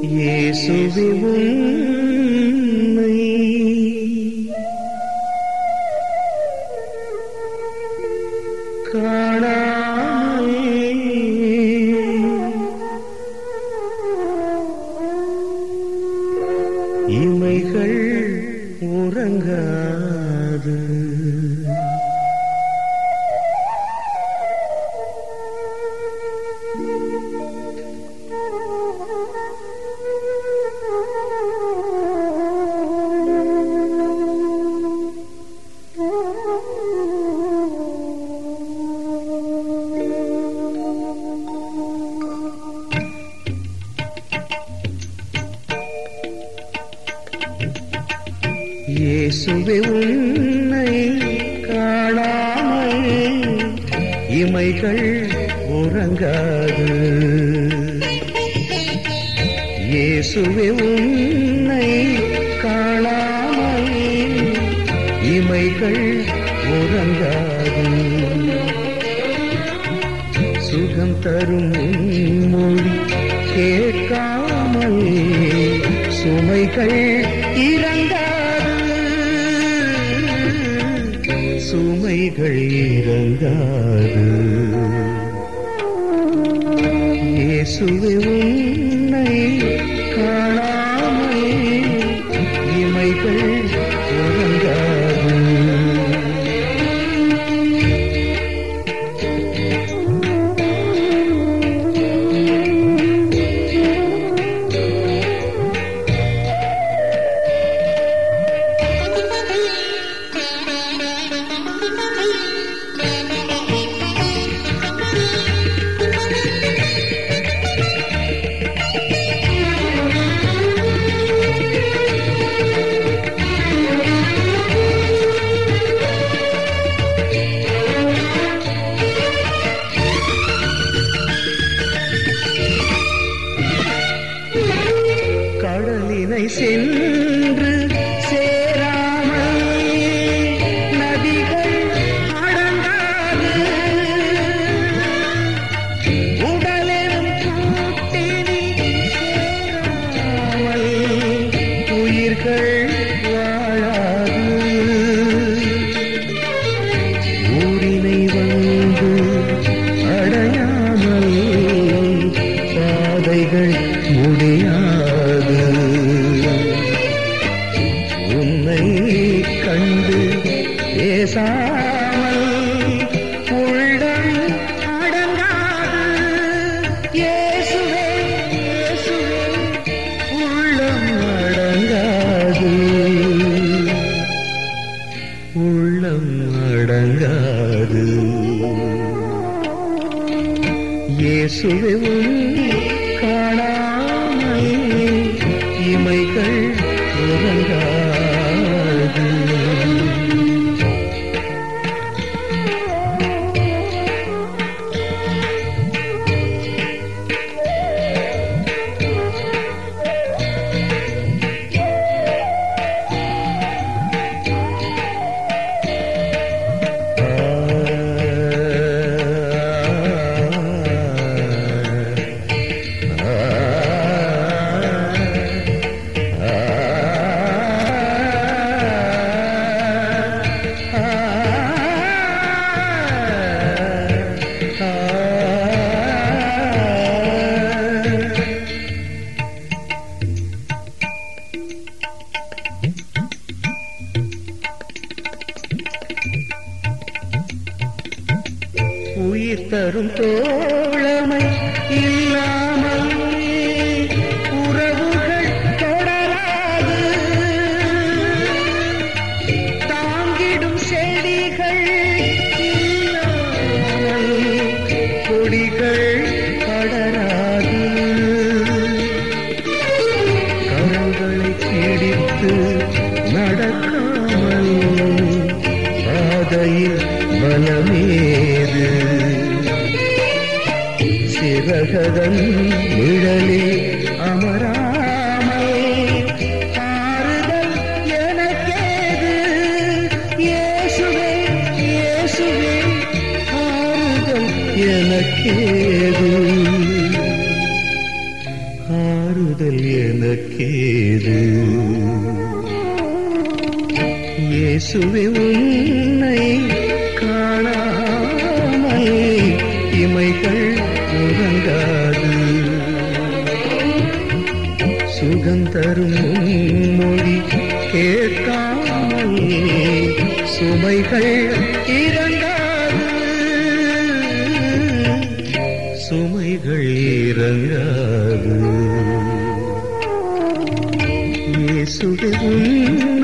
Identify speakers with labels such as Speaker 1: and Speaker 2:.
Speaker 1: இயேசுவே உன்னை காணாமல் இமைகள் உறங்காது இயேசுவே உன்னை காணாமல் இமைகள் உறங்காது இயேசுவே உன்னை காணாமல் இமைகள் உறங்காது சுகம் தரும் உன் மொழி கேட்காமல் சுமைகள் இறங்காது சுமைகள் இறங்காது இயேசுவே உன்னை காணாமல் இமைகள் உறங்காது கடலினை சென்று சேராமல் நதிகள் அடங்காது உடலெனும் கூட்டினி சேராமல் உயிர்கள் வாழாது ஊரினை வந்து அடையாமல் பாதைகள் முடியாது உன்னை கண்டு பேசாமல் உள்ளம் அடங்காது இயேசுவே இயேசுவே உள்ளம் அடங்காது உள்ளம் அடங்காது இயேசுவே உன்னை காணாமல் இமைகள் உறங்காது உயிர் தரும் தோழமை இல்லாமல் உறவுகள் தொடராது தாங்கிடும் செடிகள் இல்லாமல் கொடிகள் படராது கரங்களை பிடித்து நடக்காமல் பாதையில் பலமேது சிறகதன் நிழலில் அமராமல் ஆறுதல் எனக்கேது இயேசுவே இயேசுவே ஆறுதல் எனக்கேது ஆறுதல் எனக்கேது இயேசுவே உன்னை காணாமல் இமைகள் உறங்காது சுகந்தரும் மொழி கேட்காமல் சுமைகள் இறங்காது சுமைகள் இறங்காது இயேசுவே உன்னை